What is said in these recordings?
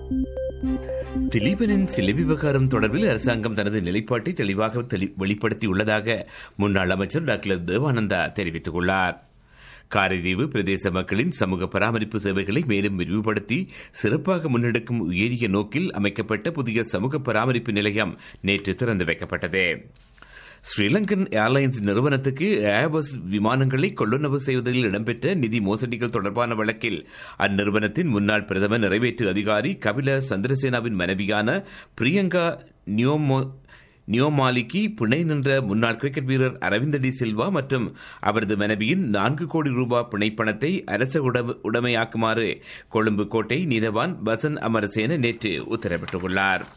திலீபனின் சிலை விவகாரம் தொடர்பில் அரசாங்கம் தனது நிலைப்பாட்டை தெளிவாக தெளி- வெளிப்படுத்தியுள்ளதாக முன்னாள் அமைச்சர் டாக்டர் தேவானந்தா தெரிவித்துள்ளார் காரைதீவு பிரதேச மக்களின் சமூக பராமரிப்பு சேவைகளை மேலும் விரிவுபடுத்தி சிறப்பாக முன்னெடுக்கும் உயரிய நோக்கில் அமைக்கப்பட்ட புதிய சமூக பராமரிப்பு நிலையம் நேற்று திறந்து வைக்கப்பட்டது ஸ்ரீலங்கன் ஏர்லைன்ஸ் நிறுவனத்துக்கு ஏர்பஸ் விமானங்களை கொள்ளுணவு செய்வதில் இடம்பெற்ற நிதி மோசடிகள் தொடர்பான வழக்கில் அந்நிறுவனத்தின் முன்னாள் பிரதமர் நிறைவேற்று அதிகாரி கபில சந்திரசேனாவின் மனைவியான பிரியங்கா நியோமோ நியோமாலிக்கு பிணை நின்ற முன்னாள் கிரிக்கெட் வீரர் அரவிந்த டி சில்வா மற்றும் அவரது மனைவியின் நான்கு கோடி ரூபாய் பிணைப்பணத்தை அரச உடம- உடைமையாக்குமாறு கொழும்பு கோட்டை நீதவான் பசன் அமரசேன நேற்று உத்தரவிட்டுள்ளார்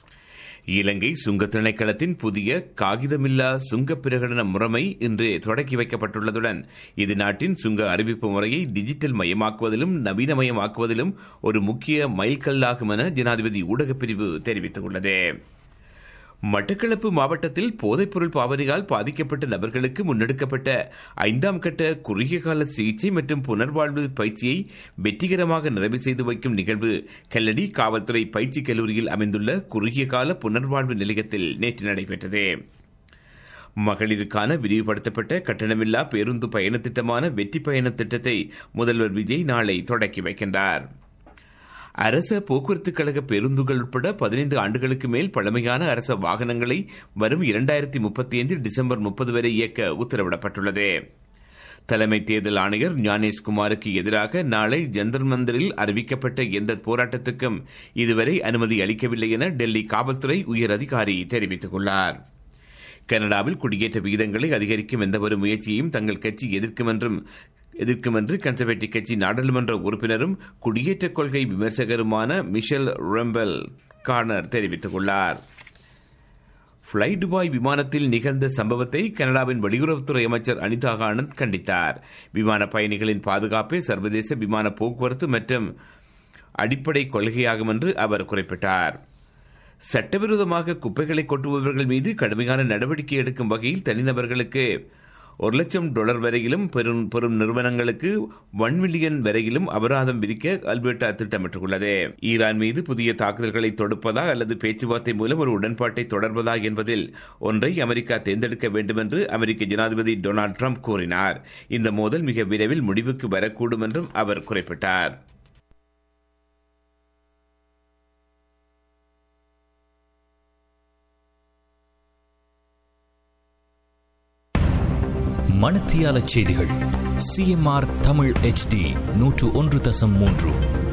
இலங்கை சுங்க திணைக்களத்தின் புதிய காகிதமில்லா சுங்க பிரகடன முறைமை இன்று தொடக்கி வைக்கப்பட்டுள்ளதுடன் இது நாட்டின் சுங்க அறிவிப்பு முறையை டிஜிட்டல் மயமாக்குவதிலும் நவீனமயமாக்குவதிலும் ஒரு முக்கிய மைல்கல்லாகும் என ஜனாதிபதி ஊடகப் பிரிவு தெரிவித்துள்ளது மட்டக்களப்பு மாவட்டத்தில் போதைப்பொருள் பாவனையால் பாதிக்கப்பட்ட நபர்களுக்கு முன்னெடுக்கப்பட்ட ஐந்தாம் கட்ட குறுகிய கால சிகிச்சை மற்றும் புனர்வாழ்வு பயிற்சியை வெற்றிகரமாக நிறைவு செய்து வைக்கும் நிகழ்வு கல்லடி காவல்துறை பயிற்சி கல்லூரியில் அமைந்துள்ள குறுகிய கால புனர்வாழ்வு நிலையத்தில் நேற்று நடைபெற்றது மகளிருக்கான விரிவுபடுத்தப்பட்ட கட்டணமில்லா பேருந்து பயண திட்டமான வெற்றி பயண திட்டத்தை முதல்வர் விஜய் நாளை தொடக்கி வைக்கின்றார் அரச போக்குவரத்து கழக பேருந்துகள் உட்பட பதினைந்து ஆண்டுகளுக்கு மேல் பழமையான அரச வாகனங்களை வரும் இரண்டாயிரத்தி முப்பத்தி ஐந்து டிசம்பர் முப்பது வரை இயக்க உத்தரவிடப்பட்டுள்ளது தலைமை தேர்தல் ஆணையர் ஞானேஷ்குமாருக்கு எதிராக நாளை ஜந்தர் மந்தரில் அறிவிக்கப்பட்ட எந்த போராட்டத்துக்கும் இதுவரை அனுமதி அளிக்கவில்லை என டெல்லி காவல்துறை உயர் அதிகாரி தெரிவித்துள்ளார் கனடாவில் குடியேற்ற விகிதங்களை அதிகரிக்கும் எந்தவொரு முயற்சியையும் தங்கள் கட்சி எதிர்க்கும் என்றும் எதிர்க்கும் என்று கன்சர்வேட்டிவ் கட்சி நாடாளுமன்ற உறுப்பினரும் குடியேற்ற கொள்கை விமர்சகருமான மிஷல் ரெம்பல் கார்னர் தெரிவித்துள்ளார் ஃப்ளை துபாய் விமானத்தில் நிகழ்ந்த சம்பவத்தை கனடாவின் வெளியுறவுத்துறை அமைச்சர் அனிதா ஆனந்த் கண்டித்தார் விமான பயணிகளின் பாதுகாப்பே சர்வதேச விமான போக்குவரத்து மற்றும் அடிப்படை கொள்கையாகும் என்று அவர் குறிப்பிட்டார் சட்டவிரோதமாக குப்பைகளை கொட்டுபவர்கள் மீது கடுமையான நடவடிக்கை எடுக்கும் வகையில் தனிநபர்களுக்கு ஒரு லட்சம் டாலர் வரையிலும் பெரும் பெரும் நிறுவனங்களுக்கு ஒன் மில்லியன் வரையிலும் அபராதம் விதிக்க அல்பர்டா திட்டமிட்டுள்ளது ஈரான் மீது புதிய தாக்குதல்களை தொடுப்பதா அல்லது பேச்சுவார்த்தை மூலம் ஒரு உடன்பாட்டை தொடர்வதா என்பதில் ஒன்றை அமெரிக்கா தேர்ந்தெடுக்க வேண்டும் என்று அமெரிக்க ஜனாதிபதி டொனால்டு ட்ரம்ப் கூறினார் இந்த மோதல் மிக விரைவில் முடிவுக்கு வரக்கூடும் என்றும் அவர் குறிப்பிட்டார் மணத்தியால செய்திகள் சிஎம்ஆர் தமிழ் HD நூற்று ஒன்று தசம் மூன்று